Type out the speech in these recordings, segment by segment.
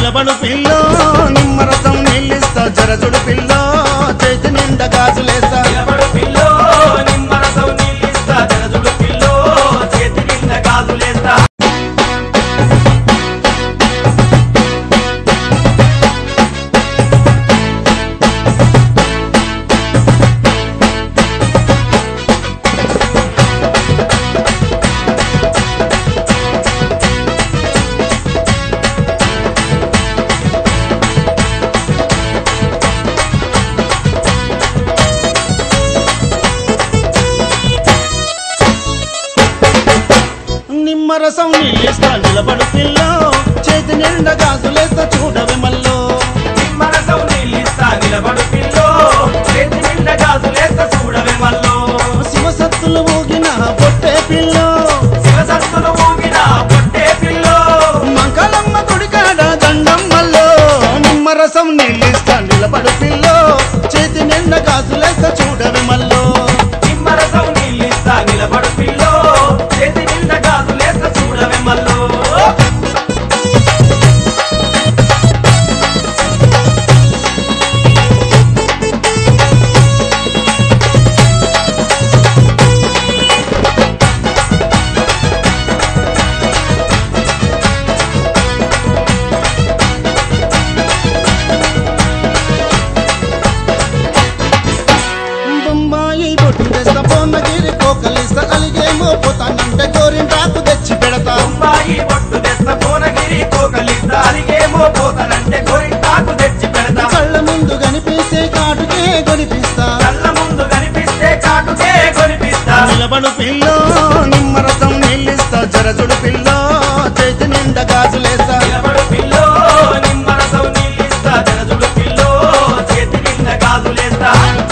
నిలబడు పిల్లో నిమ్మరసం నీళ్ళిస్తా జరజుడు పిల్లో చేతి నిండా గాజులేస్తా నిలబడు పిల్లో నిమ్మరసం నీళ్ళిస్తా జనజుడు పిల్లో చేతి నిండా గాజులేస్తా నిమ్మరసం నీళ్ళిస్తా నిలబడు పిల్లో చేతి నిండా గాజులేస్తా చూడవే మల్లో నిమ్మరసం నీళ్ళిస్తా నిలబడు పిల్లో చేతి నిండా గాజులేస్తా చూడవే మల్లో శివసత్తులు ఊగిన పొట్టే పిల్లో శివసత్తులు ఊగిన పొట్టే పిల్లో మంకలమ్మ గుడికాడ దండం మల్లో నిమ్మరసం నీళ్ళిస్తా నిలబడు పిల్లో చేతి నిండా గాజులేస్తా చూడవే మల్లో నిమ్మరసం నీళ్ళిస్తా నిలబడు పిల్లో చేతి నిండా గాజులేస్తా చూడవే మల్లో బొమ్మాయి బొట్టు తెస్తా బొమ్మగిరి కోకలిస్తా అలిగేమో పోతానంటే గోరింటాకు తెచ్చి పెడతా అమ్మాయి పొట్టు తెస్త కోనగిరి కోకలిస్తా అలిగేమో పోతానంటే గోరింటాకు తెచ్చి పెడతా కళ్ళ ముందు కనిపిస్తే కాటుకే కొనిపిస్తా కళ్ళ ముందు కనిపిస్తే కాటుకే కొనిపిస్తా నిలబడు పిల్లో నిమ్మరసం నీళ్ళిస్తా జరజుడు పిల్లో చేతి నిండా గాజులేస్తా నిలబడు పిల్లో నిమ్మరసం నీళ్ళిస్తా జనజుడు పిల్లో చేతి నిండా గాజులేస్తా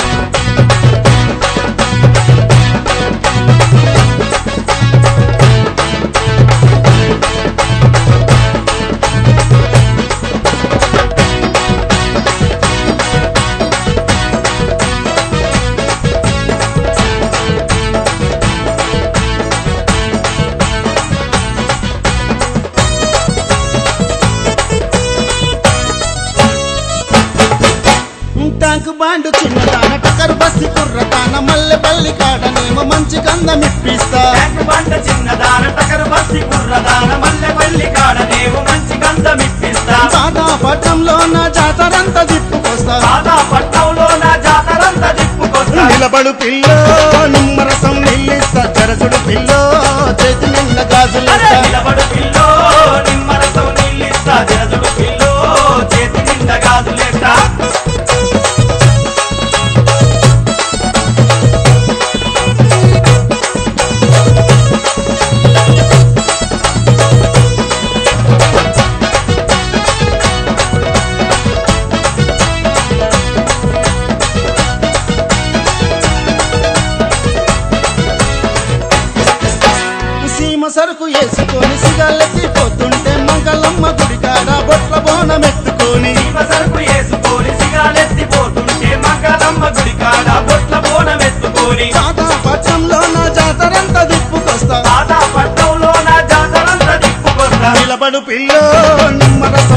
ట్యాంకు బాండు చిన్నదాన టకర్ బస్సి కుర్రతాన మల్లె పల్లి కాడనేమో మంచి గంధం ఇప్పిస్తా ట్యాంక్ బండ చిన్నదాన టకరు బస్సి కుర్రదాన మల్లె పల్లి కాడనేవు మంచి గంధం ఇప్పిస్తా సాదా పట్టంలో నా జాతరంతా తిప్పుకొస్తా సాదా పట్నంలో నా జాతరంతా తిప్పుకొస్తా నిలబడు పిల్లో నిమ్మరసం నీళ్ళిస్తా జరజుడు పిల్లో చేతి నిండా అరే గాజులేస్తా నిలబడు పిల్లో నిమ్మరసం నీళ్ళిస్తా జనజుడు పిల్లో చేతి నిండా గాజులేస్తా సీమ సరుకు వేసుకొని సిగాలెత్తి పోతుంటే మంగళమ్మ గుడికాడ బొట్ల బోనం ఎత్తుకొని జీవ సరుకు వేసుకొని సిగాలెత్తిపోతుంటే మంగళమ్మ గుడి కాడ బొట్ల బోనం ఎత్తుకొని సాదా పట్టంలో నా జాతరంతా తిప్పుకొస్తా సాదా పట్నంలో నా జాతరంతా తిప్పుకొస్తా నిలబడు పిల్లో నిమ్మరసం